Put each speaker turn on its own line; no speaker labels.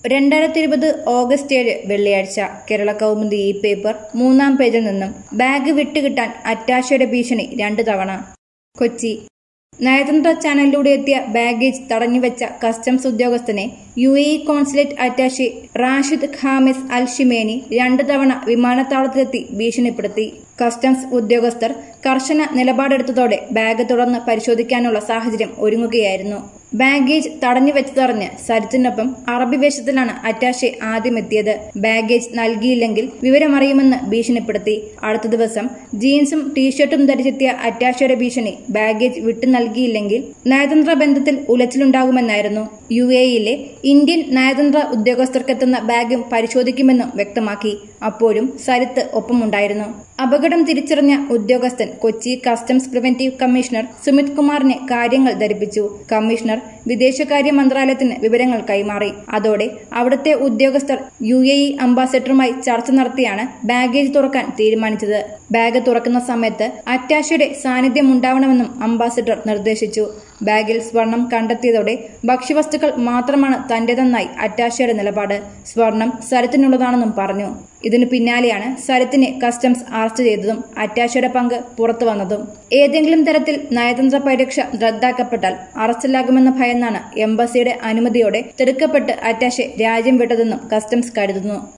രണ്ടായിരത്തി ഇരുപത് ഓഗസ്റ്റ് ഏഴ് വെള്ളിയാഴ്ച കേരള കൗമുദി ഈ പേപ്പർ മൂന്നാം പേജിൽ നിന്നും ബാഗ് വിട്ടുകിട്ടാൻ അറ്റാഷയുടെ ഭീഷണി രണ്ടു തവണ കൊച്ചി നയതന്ത്ര ചാനലിലൂടെ എത്തിയ ബാഗേജ് തടഞ്ഞുവെച്ച കസ്റ്റംസ് ഉദ്യോഗസ്ഥനെ U A E consulate attache Rashid Khamis Al Shimeni രണ്ടു തവണ വിമാനത്താവളത്തിലെത്തി ഭീഷണിപ്പെടുത്തി കസ്റ്റംസ് ഉദ്യോഗസ്ഥർ കർശന നിലപാടെടുത്തതോടെ ബാഗ് തുറന്ന് പരിശോധിക്കാനുള്ള സാഹചര്യം ഒരുങ്ങുകയായിരുന്നു ബാഗേജ് തടഞ്ഞു വെച്ചതറിഞ്ഞ് സരിത്തിനൊപ്പം അറബി വേഷത്തിലാണ് അറ്റാഷെ ആദ്യം എത്തിയത് ബാഗേജ് നൽകിയില്ലെങ്കിൽ വിവരമറിയുമെന്ന് ഭീഷണിപ്പെടുത്തി അടുത്ത ദിവസം ജീൻസും ടീഷർട്ടും ധരിച്ചെത്തിയ അറ്റാഷയുടെ ഭീഷണി ബാഗേജ് വിട്ടു നൽകിയില്ലെങ്കിൽ നയതന്ത്ര ബന്ധത്തിൽ ഉലച്ചിലുണ്ടാകുമെന്നായിരുന്നു യു എയിലെ ഇന്ത്യൻ നയതന്ത്ര ഉദ്യോഗസ്ഥർക്കെത്തുന്ന ബാഗും പരിശോധിക്കുമെന്നും വ്യക്തമാക്കി അപ്പോഴും സരിത്ത് ഒപ്പമുണ്ടായിരുന്നു അപകടം തിരിച്ചറിഞ്ഞ ഉദ്യോഗസ്ഥൻ Kochi customs preventive commissioner Sumit കുമാറിനെ കാര്യങ്ങൾ ധരിപ്പിച്ചു കമ്മീഷണർ വിദേശകാര്യ മന്ത്രാലയത്തിന് വിവരങ്ങൾ കൈമാറി അതോടെ അവിടുത്തെ ഉദ്യോഗസ്ഥർ യു എ ഇ അംബാസഡറുമായി ചർച്ച നടത്തിയാണ് ബാഗേജ് തുറക്കാൻ തീരുമാനിച്ചത് ബാഗ് തുറക്കുന്ന സമയത്ത് അറ്റാഷയുടെ സാന്നിധ്യം ഉണ്ടാവണമെന്നും അംബാസഡർ നിർദ്ദേശിച്ചു ബാഗിൽ സ്വർണം കണ്ടെത്തിയതോടെ ഭക്ഷ്യവസ്തുക്കൾ മാത്രമാണ് തന്റേതെന്നായി അറ്റാഷയുടെ നിലപാട് സ്വർണം സരത്തിനുള്ളതാണെന്നും പറഞ്ഞു ഇതിനു പിന്നാലെയാണ് സരത്തിനെ കസ്റ്റംസ് അറസ്റ്റ് ചെയ്തതും അറ്റാഷയുടെ പങ്ക് പുറത്തു വന്നതും ഏതെങ്കിലും തരത്തിൽ നയതന്ത്ര പരിരക്ഷ റദ്ദാക്കപ്പെട്ടാൽ അറസ്റ്റിലാകുമെന്ന ഭയന്നാണ് എംബസിയുടെ അനുമതിയോടെ തിടുക്കപ്പെട്ട് അറ്റാഷെ രാജ്യം വിട്ടതെന്നും കസ്റ്റംസ് കരുതുന്നു